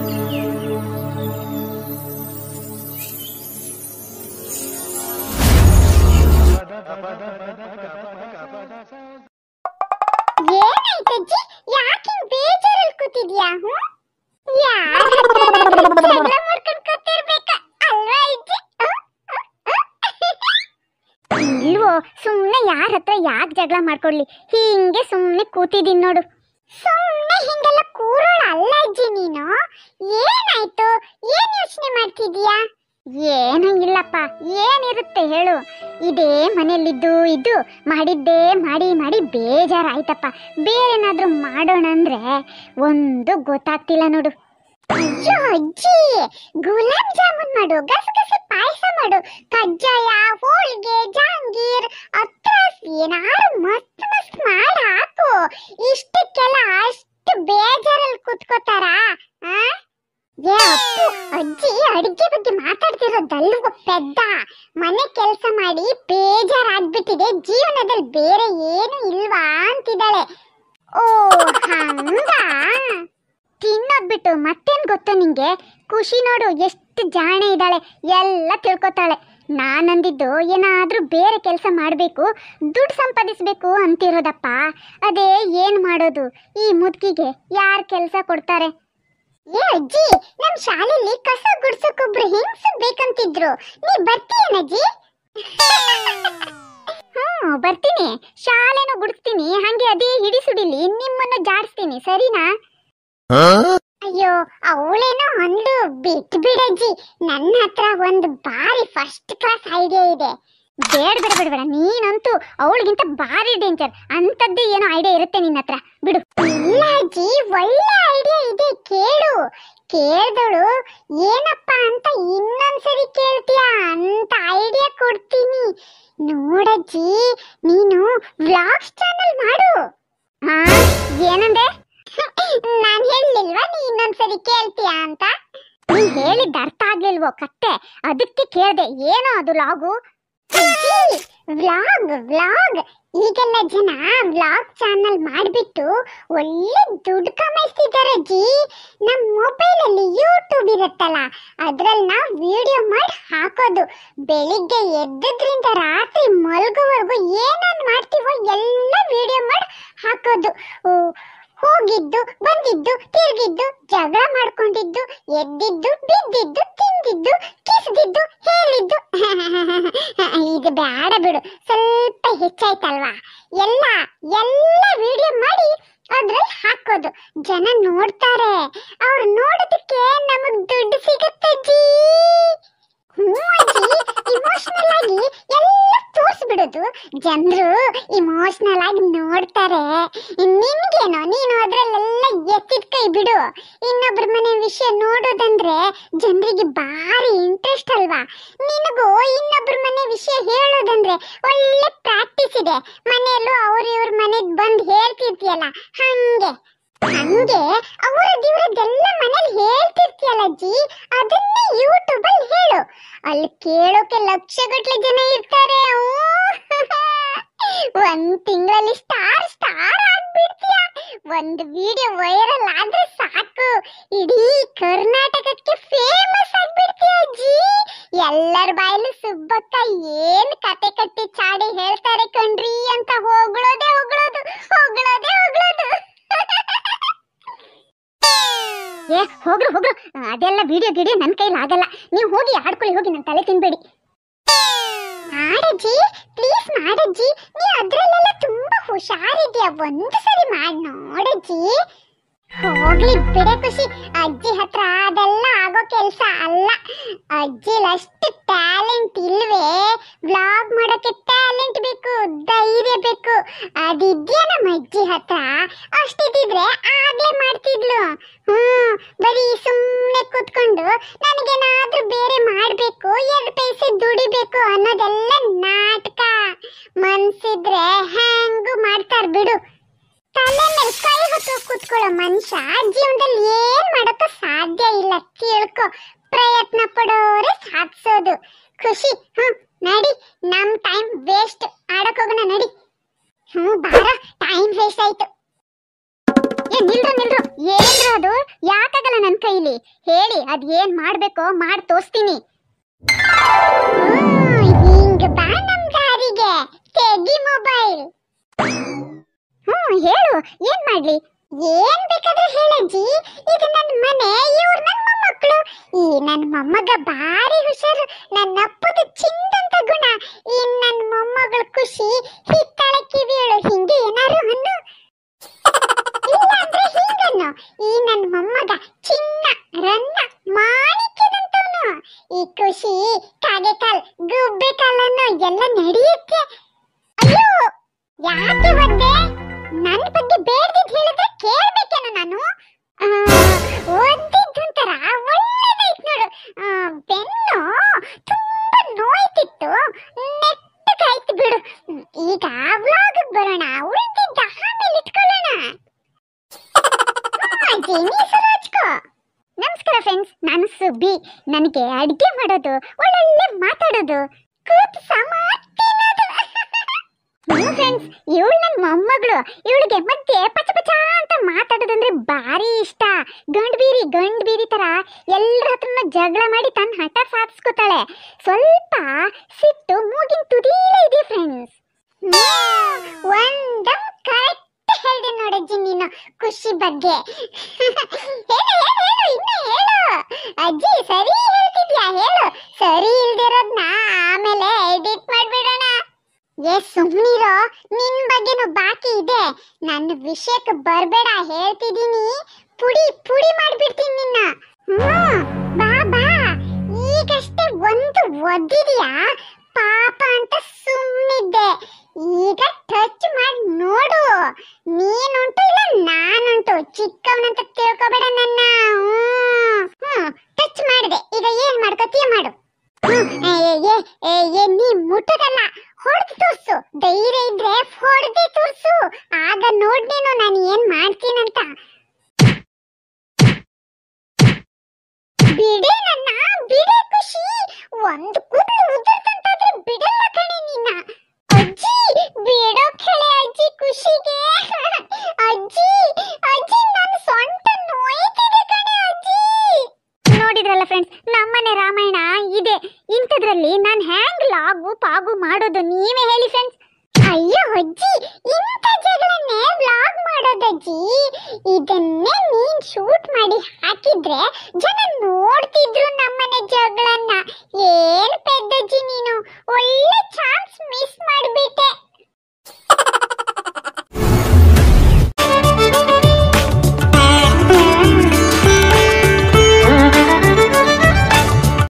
ಏನಾಯ್ತಜ್ಜಿ ಯಾಕೆ ಬೇಜಾರಲ್ಲಿ ಕೂತಿದ್ಯಾ ಹ್ಮ್? ಯಾರ್ ಹತ್ರನಾದ್ರೂ ಜಗಳ ಮಾಡ್ಕೊಂಡ್ ಕೂತಿರ್ಬೇಕ, ಅಲ್ವಾ ಅಜ್ಜಿ? ಹ? ಇಲ್ವೋ ಸುಮ್ನೆ ಯಾರ ಹತ್ರ ಯಾಕೆ ಜಗಳ ಮಾಡ್ಕೊಡ್ಲಿ ಹಿಂಗೆ ಸುಮ್ನೆ ಕೂತಿದೀನಿ ನೋಡು ಸುಮ್ನೆ ಹಿಂಗೆಲ್ಲ ಕೂರೋಳ ಅಲ್ಲ ಅಜ್ಜಿ ನೀನು ಏನಾಯ್ತು ಏನ್ ಯೋಚನೆ ಮಾಡ್ತಿದೀಯಾ ಏನೂ ಇಲ್ಲಪ್ಪ ಏನಿರುತ್ತೆ ಹೇಳು ಇದೇ ಮನೆಯಲ್ಲಿದ್ದು ಇದ್ದು ಮಾಡಿದ್ದೇ ಮಾಡಿ ಮಾಡಿ ಬೇಜಾರಾಯ್ತಪ್ಪ ಬೇರೇನಾದ್ರೂ ಮಾಡೋಣ ಅಂದ್ರೆ ಒಂದು ಗೊತ್ತಾಗ್ತಿಲ್ಲ ನೋಡು ಅಯ್ಯೋ ಅಜ್ಜಿ ಗುಲಾಬ್ ಜಾಮೂನ್ ಮಾಡು ಗಸಗಸೆ ಪಾಯಸ ಮಾಡು ಕಜ್ಜಾಯ ಹೋಳಿಗೆ ಜಾಂಗೀರ್ ಅತ್ರಾಸ್ ಏನಾರು ಮಸ್ತ್ ಮಸ್ತ್ ಮಾಡಿ ಹಾಕು ಇಷ್ಟಕ್ಕೆಲ್ಲ ಅಷ್ಟು ಬೇಜಾರಲ್ಲಿ ಕೂತ್ಕೋತಾರ ಆ ಏ ಅಪ್ಪು ಅಜ್ಜಿ ಅಡಿಗೆ ಬಗ್ಗೆ ಮಾತಾಡ್ತಿರೋದಲ್ವ ಪೆದ್ದ ಮನೆ ಕೆಲಸ ಮಾಡಿ ಬೇಜಾರಾಗ್ಬಿಟ್ಟಿದೆ ಜೀವನದಲ್ಲಿ ಬೇರೆ ಏನು ಇಲ್ವಾ ಅಂತಿದ್ದಾಳೆ ಓ ಹಂಗ ತಿನ್ನೋದ್ ಬಿಟ್ಟು ಮತ್ತೇನ್ ಗೊತ್ತಾ ನಿಂಗೆ ಖುಷಿ ನೋಡು ಎಷ್ಟು ಜಾಣೆ ಇದ್ದಾಳೆ ಎಲ್ಲ ತಿಳ್ಕೊತಾಳೆ ನಾನಂದಿದ್ದು ಏನಾದ್ರೂ ಬೇರೆ ಕೆಲಸ ಮಾಡಬೇಕು ದುಡ್ಡು ಸಂಪಾದಿಸ್ಬೇಕು ಅಂತಿರೋದಪ್ಪ ಅದೇ ಏನ್ ಮಾಡೋದು ಈ ಮುದ್ಕಿಗೆ ಯಾರ್ ಕೆಲಸ ಕೊಡ್ತಾರೆ ಏ ಅಜ್ಜಿ ನಮ್ ಶಾಲೆಯಲ್ಲಿ ಕಸ ಗುಡ್ಸಕ್ಕೊಬ್ರು ಹೆಂಗ್ಸು ಬೇಕಂತಿದ್ರು ನೀ ಬರ್ತೀಯನಜ್ಜಿ ಹ್ಮ್ ಬರ್ತೀನಿ ಶಾಲೆನೂ ಗುಡಿಸ್ತೀನಿ ಹಂಗೆ ಅದೇ ಹಿಡಿ ಸುಡಿಲಿ ನಿಮ್ಮನ್ನು ಜಾಡಿಸ್ತೀನಿ ಸರಿನಾ ಅಯ್ಯೋ ಅವಳೇನೋ ಅಂದು ಬಿಟ್ ಬಿಡಜ್ಜಿ ನನ್ನ ಹತ್ರ ಒಂದು ಬಾರಿ ಫಸ್ಟ್ ಕ್ಲಾಸ್ ಐಡಿಯಾ ಇದೆ ಬೇಡ ಬೇಡ ಬೇಡ ಬೇಡ ನೀನಂತೂ ಅವಳಿಗಿಂತ ಭಾರಿ ಡೇಂಜರ್ ಅಂತದ್ದೇ ಏನೋ ಐಡಿಯಾ ಇರುತ್ತೆ ನಿನ್ನ ಹತ್ರ ಬಿಡು ಇಲ್ಲ ಅಜ್ಜಿ ಒಳ್ಳೆ ಐಡಿಯಾ ಇದೆ ಕೇಳು ಕೇಳ್ದಳು ಏನಪ್ಪ ಅಂತ ಇನ್ನೊಂದ್ಸರಿ ಕೇಳ್ತೀಯ ಅಂತ ಐಡಿಯಾ ಕೊಡ್ತೀನಿ ನೋಡಜ್ಜಿ ನೀನು ವ್ಲಾಗ್ಸ್ ಚಾನಲ್ ಮಾಡು ಹಾ ಏನಂದೆ ನಾನ್ ಹೇಳಿಲ್ವಾ ನೀ ಇನ್ನೊಂದ್ಸರಿ ಕೇಳ್ತೀಯಾ ಅಂತ ನೀ ಹೇಳಿದ್ದ ಅರ್ಥ ಆಗ್ಲಿಲ್ವೋ ಕತ್ತೆ ಅದಕ್ಕೆ ಕೇಳ್ದೆ ಏನೋ ಅದು ಲಾಗು ವ್ಲಾಗ್ ವ್ಲಾಗ್ ಈಗೆಲ್ಲ ಜನ ವ್ಲಾಗ್ ಚಾನಲ್ ಮಾಡ್ಬಿಟ್ಟು ಒಳ್ಳೆ ದುಡ್ಡು ಕಮಾಯಿಸ್ತಿದ್ದಾರೆ ಜಿ ನಮ್ಮ ಮೊಬೈಲ್ ಅಲ್ಲಿ ಯೂಟ್ಯೂಬ್ ಇರುತ್ತಲ್ಲ ಅದ್ರಲ್ಲಿ ನಾವು ವಿಡಿಯೋ ಮಾಡಿ ಹಾಕೋದು ಬೆಳಿಗ್ಗೆ ಎದ್ದದ್ರಿಂದ ರಾತ್ರಿ ಮಲ್ಗೋವರೆಗೂ ಏನೇನ್ ಮಾಡ್ತೀವೋ ಎಲ್ಲ ವಿಡಿಯೋ ಮಾಡಿ ಹಾಕೋದು ಓ, ಹೋಗಿದ್ದು ಬಂದಿದ್ದು ತಿರ್ಗಿದ್ದು ಜಗಳ ಮಾಡ್ಕೊಂಡಿದ್ದು ಎದ್ದಿದ್ದು ಬಿದ್ದಿದ್ದು ತಿಂದಿದ್ದು ಕಿಸ್ದಿದ್ದು ಹೇಳಿದ್ದು ಇದು ಬೇಡ ಬಿಡು ಸ್ವಲ್ಪ ಹೆಚ್ಚಾಯ್ತಲ್ವಾ ಎಲ್ಲ ಎಲ್ಲ ವಿಡಿಯೋ ಮಾಡಿ ಅದ್ರಲ್ಲಿ ಹಾಕೋದು ಜನ ನೋಡ್ತಾರೆ ಅವ್ರು ನೋಡೋದಕ್ಕೆ ನಮಗ್ ದುಡ್ಡು ಸಿಗುತ್ತೆ ಜೀ ಹ್ಞೂ ಅಜ್ಜಿ ಇಮೋಷನಲ್ ಆಗಿ ಎಲ್ಲ ತೋರಿಸ್ಬಿಡೋದು ಜನರು ಇಮೋಷನಲ್ ಆಗಿ ನೋಡ್ತಾರೆ ನಿನ್ಗೇನೋ ನೀನು ಅದ್ರಲ್ಲೆಲ್ಲ ಎತ್ತಿದ ಕೈ ಬಿಡು ಇನ್ನೊಬ್ರ ಮನೆ ವಿಷಯ ನೋಡೋದಂದ್ರೆ ಜನರಿಗೆ ಭಾರಿ ಇಂಟ್ರೆಸ್ಟ್ ಅಲ್ವಾ ನಿನಗೂ ಇನ್ನೊಬ್ರ ಮನೆ ವಿಷಯ ಹೇಳೋದಂದ್ರೆ ಒಳ್ಳೆ ಪ್ರಾಕ್ಟೀಸ್ ಇದೆ ಮನೆಯಲ್ಲೂ ಅವ್ರ ಇವ್ರ ಮನೆಗ್ ಬಂದು ಹೇಳ್ತಿರ್ತೀಯಲ್ಲ ಹಂಗೆ ಹಂಗೆ ಅವರದ್ದು ಇವ್ರದ್ದೆಲ್ಲ ಮನೇಲಿ ಹೇಳ್ತಿರ್ತೀಯಲ್ಲ ಅಜ್ಜಿ ಅದನ್ನೇ ಯೂಟ್ಯೂಬ್ ಅಲ್ಲಿ ಹೇಳು ಅಲ್ಲಿ ಕೇಳೋಕೆ ಲಕ್ಷಗಟ್ಲೆ ಜನ ಇರ್ತಾರೆ ಒಂದ್ ತಿಂಗಳಲ್ಲಿ ಸ್ಟಾರ್ ಸ್ಟಾರ್ ಆಗ್ಬಿಡ್ತೀಯ ಒಂದ್ ವಿಡಿಯೋ ವೈರಲ್ ಆದ್ರೆ ಸಾಕು ಇಡೀ ಕರ್ನಾಟಕಕ್ಕೆ ಫೇಮಸ್ ಆಗ್ಬಿಡ್ತೀಯ ಅಜ್ಜಿ ಎಲ್ಲರ ಬಾಯಲ್ಲೂ ಸುಬ್ಬಕ್ಕ ಏನ್ ಕತೆ ಕಟ್ಟಿ ಚಾಡಿ ಹೇಳ್ತಾರೆ ಕಣ್ರಿ ಅಂತ ಹೊಗಳೋದೇ ಹೊಗಳೋದು ಹೊಗಳೋದೇ ಹೊಗಳೋದು ಏ ಹೋಗ್ರು ಹೋಗ್ರು ಅದೆಲ್ಲ ವಿಡಿಯೋ ಗಿಡಿಯೋ ನನ್ನ ಕೈಲಿ ಆಗಲ್ಲ ನೀವು ಹೋಗಿ ಆಡ್ಕೊಳ್ಳಿ ಹೋಗಿ ನನ್ನ ತಲೆ ತಿನ್ಬೇಡಿ ಮಾಡಜ್ಜಿ ಪ್ಲೀಸ್ ಮಾಡಜ್ಜಿ ನೀ ಅದ್ರಲ್ಲೆಲ್ಲ ತುಂಬಾ ಹುಷಾರಿದ್ಯಾ ಒಂದು ಸರಿ ಮಾಡಿ ನೋಡಜ್ಜಿ ಹೋಗ್ಲಿ ಬಿಡೆ ಖುಷಿ ಅಜ್ಜಿ ಹತ್ರ ಅದೆಲ್ಲ ಆಗೋ ಕೆಲ್ಸ ಅಲ್ಲ ಅಜ್ಜಿಲ್ ಅಷ್ಟು ಟ್ಯಾಲೆಂಟ್ ಇಲ್ವೇ ವ್ಲಾಗ್ ಮಾಡೋಕೆ ಟ್ಯಾಲೆಂಟ್ ಬೇಕು ಧೈರ್ಯ ಬೇಕು ಅದಿದ್ಯಾ ನಮ್ಮ ಅಜ್ಜಿ ಹತ್ರ ಅಷ್ಟಿದ್ರೆ ಆಗ್ಲೇ ಮಾಡ್ತಿದ್ಲು ಹ್ಮ್ ಬರೀ ಸುಮ್ಮನೆ ಕೂತ್ಕೊಂಡು ನನಗೇನಾದ್ರೂ ಬೇರೆ ಮಾಡ್ಬೇಕು ಎರಡು ಪೈಸೆ ದುಡಿಬೇಕು ಅನ್ನೋದೆಲ್ಲ ನಾಟಕ ಮನ್ಸಿದ್ರೆ ಹೆಂಗು ಮಾಡ್ತಾರ ಬಿಡು ತಲೆ ಮೇಲೆ ಕೈ ಹೊತ್ತು ಕೂತ್ಕೊಳ್ಳೋ ಮನುಷ್ಯ ಜೀವನದಲ್ಲಿ ಏನ್ ಮಾಡೋಕೆ ಸಾಧ್ಯ ಇಲ್ಲ ತಿಳ್ಕೊ ಪ್ರಯತ್ನ ಪಡೋರೆ ಸಾಧಿಸೋದು ಖುಷಿ ಹ್ಮ್ ನಡಿ ನಮ್ ಟೈಮ್ ವೇಸ್ಟ್ ಆಡಕ್ ಹೋಗೋಣ ನಡಿ ಹ್ಮ್ ಬಾರ ಟೈಮ್ ವೇಸ್ಟ್ ಆಯ್ತು ಏ ನಿಲ್ರು ನಿಲ್ರು ಏನ್ರ ಅದು ಯಾಕಾಗಲ್ಲ ನನ್ನ ಕೈಲಿ ಹೇಳಿ ಅದ್ ಏನ್ ಮಾಡ್ಬೇಕೋ ಮಾಡಿ ತೋರಿಸ್ತೀನಿ ಹಿಂಗ ಬಾ ನಮ್ ದಾರಿಗೆ ತೆಗಿ ಮೊಬೈಲ್ ಹ್ಮ್ ಹೇಳು ಏನ್ ಮಾಡ್ಲಿ ಏನ್ ಬೇಕಾದ್ರೂ ಹೇಳಜ್ಜಿ ಇದು ನನ್ನ ಮನೆ ಇವ್ರು ನನ್ನ ಮೊಮ್ಮಕ್ಕಳು ಈ ನನ್ನ ಮೊಮ್ಮಗ ಬಾರಿ ಹುಷಾರು ನನ್ನ ಅಪ್ಪದು ಚಿಂದಂತ ಗುಣ ಈ ನನ್ನ ಮೊಮ್ಮಗಳ ಖುಷಿ ಹಿತ್ತಾಳ ಕಿವಿಯಳು ಹಿಂಗೆ ಏನಾರು ಅನ್ನು ಇಲ್ಲ ಅಂದ್ರೆ ಹಿಂಗನ್ನು ಈ ನನ್ನ ಮೊಮ್ಮಗ ಚಿನ್ನ ರನ್ನ ಮಾಣಿಕ್ಯದಂತವನು ಈ ಖುಷಿ ಕಾಗೆ ಕಾಲ್ ಗುಬ್ಬೆ ಕಾಲನ್ನು ಎಲ್ಲ ನಡೆಯುತ್ತೆ ಅಯ್ಯೋ ಯಾಕೆ ಬಂದೆ ನನ್ನ ಬಗ್ಗೆ ಬೇಡ್ದಿದ್ ಹೇಳಿದ್ರೆ ಕೇಳ್ಬೇಕೇನೋ ನಾನು ಆ, ಓದಿದ್ದೊಂಥರ ಒಳ್ಳೇದೈತ್ ನೋಡು ಆ, ಬೆನ್ನು ತುಂಬಾ ನೋಯ್ತಿತ್ತು ನೆಟ್ಟಗಾಯ್ತು ಬಿಡು ಹ್ಮ್, ಈಗ ವ್ಲಾಗ್ ಬರೋಣ ಉಳಿದಿದ್ದ ಆಮೇಲೆ ಇಟ್ಕೊಳ್ಳೋಣ ಹಾ, ಅಜ್ಜಿ, ನೀ ಸರಿ ಹಚ್ಕೋ. ನಮಸ್ಕಾರ ಫ್ರೆಂಡ್ಸ್ ನಾನು ಸುಬ್ಬಿ ನನಗೆ ಅಡಿಗೆ ಮಾಡೋದು ಒಳ್ಳೊಳ್ಳೆ ಮಾತಾಡೋದು ಕೂತು ಸಮ ತಿನ್ನೋದು ಫ್ರೆಂಡ್ಸ್ ಇವಳು ನನ್ನ ಮೊಮ್ಮಗಳು ಇವಳಿಗೆ ಮಧ್ಯೆ ಪಚ ಪಚ ಅಂತ ಮಾತಾಡೋದಂದ್ರೆ ಭಾರಿ ಇಷ್ಟ ಗಂಡ್ ಬೀರಿ ಗಂಡ್ ಬೀರಿ ತರ ಎಲ್ಲರ ಹತ್ರನೂ ಜಗಳ ಮಾಡಿ ತನ್ನ ಹಠ ಸಾಧಿಸ್ಕೋತಾಳೆ ಸ್ವಲ್ಪ ಸಿಟ್ಟು ಮೂಗಿನ ತುದಿಲೇ ಇದೆ ಫ್ರೆಂಡ್ಸ್ ಒಂದಮ್ ಕರೆಕ್ಟ್ ಹೇಳ್ದೆ ನೋಡಜ್ಜಿ ನೀನು ಖುಷಿ ಬಗ್ಗೆ ಹೇಳು ಹೇಳು ಹೇಳು ಇನ್ನು ಹೇಳು ಅಜ್ಜಿ ಸರಿ ಹೇಳ್ತಿದ್ಯಾ ಹೇಳು ಸರಿ ಇಲ್ದಿರೋದ್ನ ಆಮೇಲೆ ಎಡಿಟ್ ಮಾಡ್ಬಿಡೋಣ ಏ ಸುಮ್ನಿರೋ ನಿನ್ ಬಗ್ಗೆನೂ ಬಾಕಿ ಇದೆ ನನ್ನ ವಿಷಯಕ್ಕೆ ಬರ್ಬೇಡ ಹೇಳ್ತಿದೀನಿ ಪುಡಿ ಪುಡಿ ಮಾಡ್ಬಿಡ್ತೀನಿ ನಿನ್ನ ಹ್ಮ್ ಬಾ ಬಾ ಈಗಷ್ಟೇ ಒಂದು ಒದ್ದಿದ್ಯಾ ಪಾಪ ಅಂತ ಸುಮ್ಮನಿದ್ದೆ ಈಗ ಟಚ್ ಮಾಡಿ ನೋಡು ನೀನುಂಟು ಇಲ್ಲ ನಾನುಂಟು ಚಿಕ್ಕವನಂತ ತಿಳ್ಕೊಬೇಡ ನನ್ನ ಹ್ಮ್ ಹ್ಮ್ ಟಚ್ ಮಾಡಿದೆ ಈಗ ಏನ್ ಮಾಡ್ಕೋತೀಯ ಮಾಡು ಹ್ಮ್, ಏ, ಏ, ಏ, ಏ, ನೀ ಮುಟ್ಟದಲ್ಲ ಹೊಡೆದು ತೋರ್ಸು ಧೈರ್ಯ ಇದ್ರೆ ಹೊಡೆದೇ ತೋರ್ಸು ಆಗ ನೋಡ್ ನೀನು ನಾನು ಏನ್ ಮಾಡ್ತೀನಂತ ಬಿಡೆ ನನ್ನ ಬಿಡೆ ಖುಷಿ ಒಂದು ಕೂದಲು ಉದುರ್ತಂತಾದ್ರೆ ಬಿಡಲ್ಲ ಕಣೆ ನಿನ್ನ ಅಜ್ಜಿ ಬಿಡೋ ಕೆಳೆ ಅಜ್ಜಿ ಖುಷಿಗೆ ಅಜ್ಜಿ ಅಜ್ಜಿ ನನ್ನ ಸೊಂಟ ನೋಯ್ತಿದೆ ಕಣೆ ಅಜ್ಜಿ ನೋಡಿದ್ರಲ್ಲ ಫ್ರೆಂಡ್ಸ್ ನಮ್ಮನೆ ರಾಮಾಯಣ ಇದೆ ಇಂಥದ್ರಲ್ಲಿ ನಾನು ಹ್ಯಾಂಗ್ ಲಾಗು ಪಾಗು ಮಾಡೋದು ನೀವೇ ಹೇಳಿ ಫ್ರೆಂಡ್ಸ್ ಅಯ್ಯೋ ಅಜ್ಜಿ ಇಂಥ ಜಗಳನ್ನೇ ವ್ಲಾಗ್ ಮಾಡೋದಜ್ಜಿ ಇದನ್ನೇ ನೀನ್ ಶೂಟ್ ಮಾಡಿ ಹಾಕಿದ್ರೆ ಜನ ನೋಡ್ತಿದ್ರು ನಮ್ಮನೆ ಜಗಳನ್ನ ಏನ್ ಪೆದ್ದಜ್ಜಿ ನೀನು ಒಳ್ಳೆ ಚಾನ್ಸ್ ಮಿಸ್ ಮಾಡ್ಬಿಟ್ಟೆ